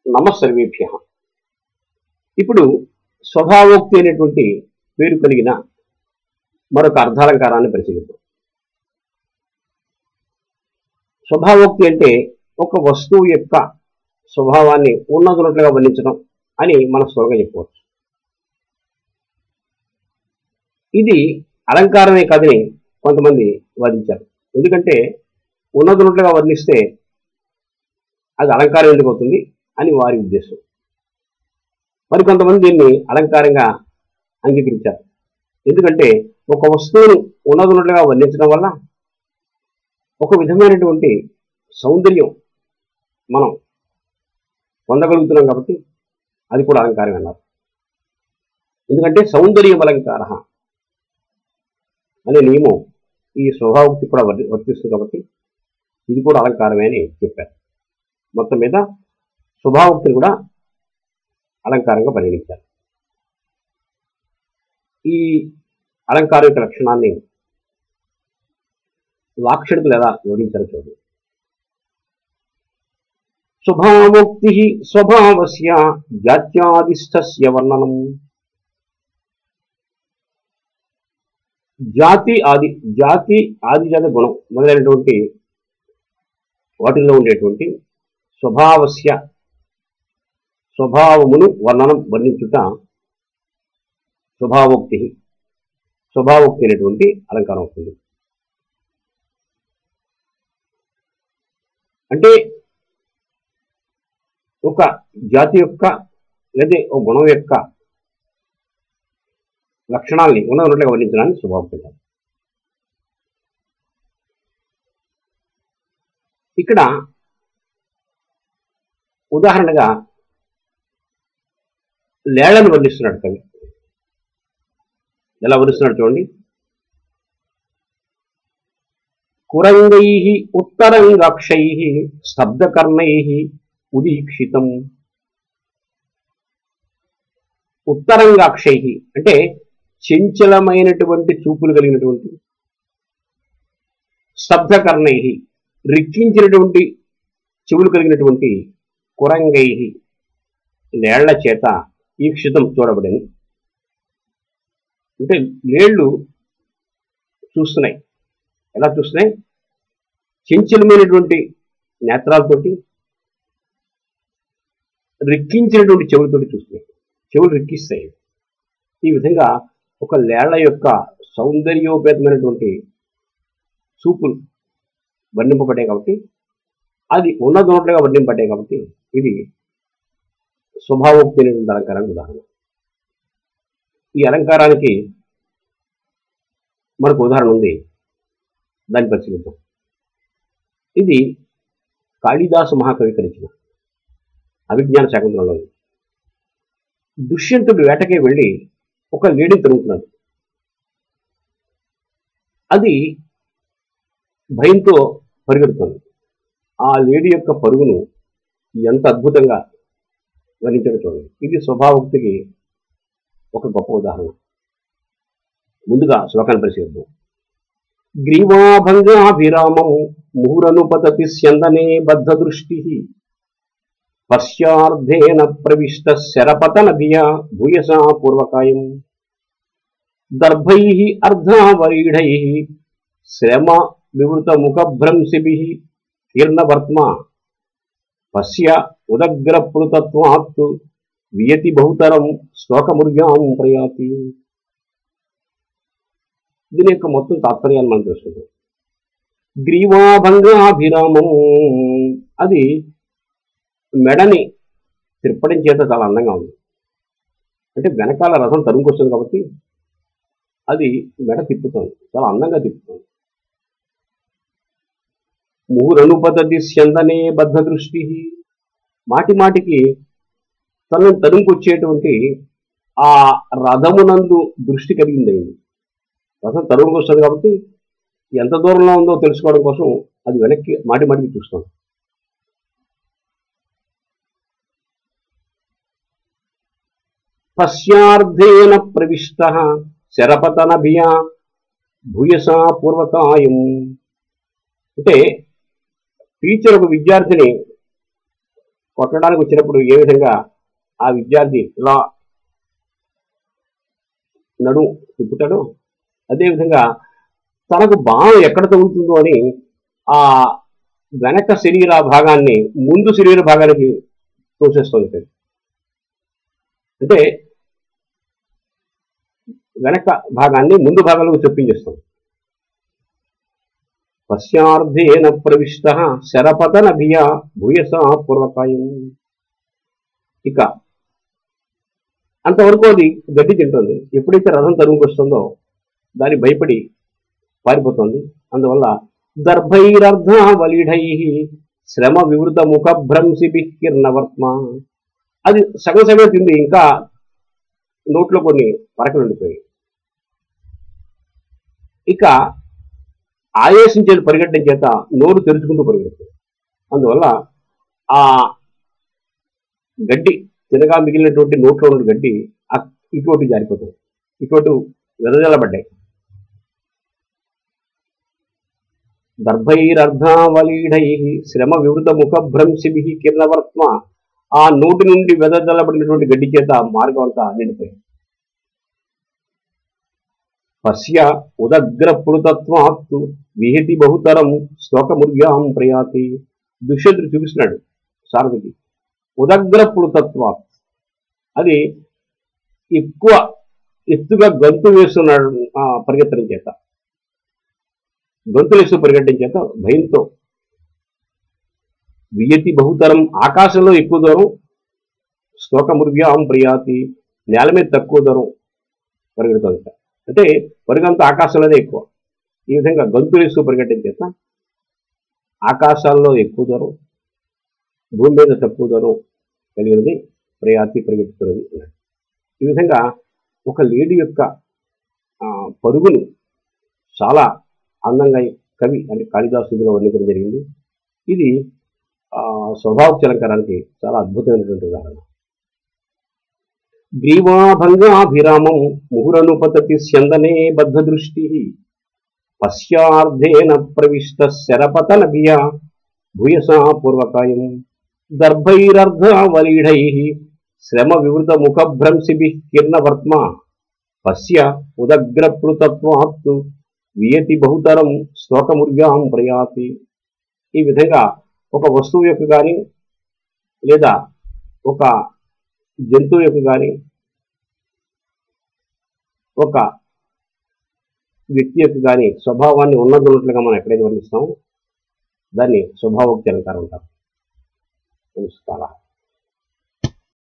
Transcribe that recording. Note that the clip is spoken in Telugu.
నమ సర్వేభ్య ఇప్పుడు స్వభావోక్తి అనేటువంటి పేరు కలిగిన మరొక అర్ధాలంకారాన్ని పరిశీలిద్దాం స్వభావోక్తి అంటే ఒక వస్తువు యొక్క స్వభావాన్ని ఉన్నతున్నట్లుగా వర్ణించడం అని మనం సులభంగా చెప్పుకోవచ్చు ఇది అలంకారమే కాదని కొంతమంది వాదించారు ఎందుకంటే ఉన్నతున్నట్లుగా వర్ణిస్తే అది అలంకారం ఎందుకు అవుతుంది అని వారి ఉద్దేశం మరి కొంతమంది దీన్ని అలంకారంగా అంగీకరించారు ఎందుకంటే ఒక వస్తువును ఉన్నతున్నట్లుగా వర్ణించడం వల్ల ఒక విధమైనటువంటి సౌందర్యం మనం పొందగలుగుతున్నాం కాబట్టి అది కూడా అలంకారం అన్నారు ఎందుకంటే సౌందర్యం అలంకార అనే నియమం ఈ స్వభావక్తి కూడా వర్తి- వర్తిస్తుంది కాబట్టి ఇది కూడా అలంకారమే అని చెప్పారు మొత్తం మీద స్వభావక్తిని కూడా అలంకారంగా పరిగణించారు ఈ అలంకారం యొక్క లక్షణాన్ని లాక్షణికులు ఎలా వివరించారో చూడండి స్వభావోక్తి స్వభావస్య జాత్యాదిష్టస్య వర్ణనం జాతి ఆది జాతి ఆది జాతి గుణం మొదలైనటువంటి వాటిల్లో ఉండేటువంటి స్వభావస్య స్వభావమును వర్ణనం వర్ణించుట స్వభావోక్తి స్వభావోక్తి అనేటువంటి అలంకారం అవుతుంది అంటే ఒక జాతి యొక్క లేదా ఒక గుణం యొక్క లక్షణాల్ని ఉన్న ఉన్నట్లుగా వర్ణించడానికి స్వభావోక్తి అంటారు. ఇక్కడ ఉదాహరణగా లేళ్లను వర్ణిస్తున్నాడు కవి ఎలా వర్ణిస్తున్నాడు చూడండి కురంగై ఉత్తరంగాక్షై స్తబ్దకర్ణై ఉదీక్షితం ఉత్తరంగాక్షై అంటే చంచలమైనటువంటి చూపులు కలిగినటువంటి స్తబ్దకర్ణై రిక్కించినటువంటి చెవులు కలిగినటువంటి కురంగై లేళ్ల చేత ఈక్షితం చూడబడింది అంటే లేళ్లు చూస్తున్నాయి ఎలా చూస్తున్నాయి చంచలమైనటువంటి నేత్రాలతోటి రిక్కించినటువంటి చెవులతోటి చూస్తున్నాయి చెవులు రిక్కిస్తాయి ఈ విధంగా ఒక లేళ్ల యొక్క సౌందర్యోపేతమైనటువంటి చూపులు వర్ణింపబడ్డాయి కాబట్టి అది ఉన్నదొన్నట్లుగా వర్ణింపబడ్డాయి కాబట్టి ఇది స్వభావోక్తి అనేటువంటి అలంకారానికి ఉదాహరణ ఈ అలంకారానికి మనకు ఉదాహరణ ఉంది దాన్ని పరిశీలిద్దాం ఇది కాళిదాసు మహాకవి కరించిన అభిజ్ఞాన శాకుంతలంలో ఉంది. దుష్యంతుడు వేటకే వెళ్ళి ఒక లేడీని తరుగుతున్నాడు అది భయంతో పరిగెడుతుంది ఆ లేడీ యొక్క పరుగును ఎంత అద్భుతంగా వర్ణించడం చూడండి ఇది స్వభావోక్తికి ఒక గొప్ప ఉదాహరణ ముందుగా శ్లోకాన్ని పరిశీలిద్దాం గ్రీవాభంగాభిరామం ముహురనుపతతి స్యందనే బద్ధ దృష్టి పశ్చార్ధేన ప్రవిష్ట శరపతన ధియా భూయసా పూర్వకాయం దర్భై అర్ధావరీఢై శ్రమ వివృత ముఖభ్రంశిభి కీర్ణవర్త్మ పశ్య ఉదగ్రప్లుతత్వాత్ వియతి బహుతరం శ్లోకముర్యాం ప్రయాతి దీని యొక్క మొత్తం తాత్పర్యాన్ని మనం తెలుసుకుందాం గ్రీవాభంగాభిరామం అది మెడని తిప్పడం చేత చాలా అందంగా ఉంది అంటే వెనకాల రథం తరుముకొస్తుంది కాబట్టి అది మెడ తిప్పుతోంది చాలా అందంగా తిప్పుతోంది ముహురనుపతతి స్యందనే బద్ధ దృష్టి మాటి మాటికి తనను తరుముకొచ్చేటువంటి ఆ రథమునందు దృష్టి కలిగిందయింది రథం తరుముకు వస్తుంది కాబట్టి ఎంత దూరంలో ఉందో తెలుసుకోవడం కోసం అది వెనక్కి మాటి మాటికి చూస్తాం పశ్చార్ధేన ప్రవిష్ట శరపతనభియా భూయసా పూర్వకాయం అంటే టీచర్ ఒక విద్యార్థిని కొట్టడానికి వచ్చినప్పుడు ఏ విధంగా ఆ విద్యార్థి ఇలా నడు తిప్పుతాడో అదేవిధంగా తనకు బాణం ఎక్కడ తగులుతుందో అని ఆ వెనక శరీర భాగాన్ని ముందు శరీర భాగానికి తోసేస్తుంది అంటే వెనక భాగాన్ని ముందు భాగంలోకి చొప్పించేస్తాం పశ్చార్థేన ప్రవిష్ట శరపతన భియ భూయస పూర్వకాయం ఇక అంతవరకు అది గడ్డి తింటుంది ఎప్పుడైతే రథం తరుముకు వస్తుందో దాని భయపడి పారిపోతుంది అందువల్ల దర్భైరర్ధ వలీఢై శ్రమ వివృత ముఖ భ్రంశి కిర్ణవర్త్మ అది సగం సగం తింది ఇంకా నోట్లో కొన్ని పరకలు ఉండిపోయాయి ఇక ఆయాసించే పరిగెట్టడం చేత నోరు తెరుచుకుంటూ పరిగెడుతుంది అందువల్ల ఆ గడ్డి తినగా మిగిలినటువంటి నోట్లో ఉన్న గడ్డి ఆ ఇటువంటి జారిపోతుంది ఇటువంటి వెదజల్లబడ్డాయి దర్భైరర్ధావలీఢై శ్రమ వివృత ముఖ భ్రంశిభి కిరణవర్త్మ ఆ నోటి నుండి వెదజల్లబడినటువంటి గడ్డి చేత మార్గం అంతా నిండిపోయింది పశ్య ఉదగ్ర పురుతత్వాత్తు విహితి బహుతరం శ్లోకముర్యాం ప్రయాతి దుష్యంతుడు చూపిస్తున్నాడు సారథికి ఉదగ్ర పురుతత్వాత్ అది ఎక్కువ ఎత్తుగా గంతు వేస్తున్నాడు ఆ పరిగెత్తడం చేత గొంతులు వేస్తూ పరిగెట్టడం చేత భయంతో వియతి బహుతరం ఆకాశంలో ఎక్కువ దూరం శ్లోకముర్వ్యాం ప్రియాతి నేల మీద తక్కువ దూరం పరిగెడుతుంది అంటే పరిగంత ఆకాశంలోనే ఎక్కువ ఈ విధంగా గంతులు వేస్తూ పరిగెట్టడం చేత ఆకాశాల్లో ఎక్కువ దూరం భూమి మీద తక్కువ దూరం కలిగినది ప్రయాతి పరిగెత్తుతున్నది అన్నాడు. ఈ విధంగా ఒక లేడీ యొక్క ఆ, పరుగును చాలా అందంగా కవి అంటే కాళిదాసు ఇందులో వర్ణించడం జరిగింది ఇది ఆ, స్వభావ చలంకరానికి చాలా అద్భుతమైనటువంటి ఉదాహరణ గ్రీవాభంగాభిరామం ముహురనుపతతి స్యందనే బద్ధ దృష్టి పశ్చార్థేన ప్రవిష్ట శరపతన బియా భూయసా పూర్వకాయం దర్భైరర్ధవలీఢై శ్రమ వివృత ముఖభ్రంశిభి కిర్ణవర్త్మ పశ్య ఉదగ్రప్లుతత్వాత్తు వియతి బహుతరం శ్లోకముర్యాం ప్రయాతి ఈ విధంగా ఒక వస్తువు యొక్క కానీ లేదా ఒక జంతువు యొక్క కానీ ఒక వ్యక్తి యొక్క కానీ స్వభావాన్ని ఉన్నట్లుగా మనం ఎక్కడైతే వర్ణిస్తామో దాన్ని స్వభావోక్తి అలంకారం అంటారు నమస్కారం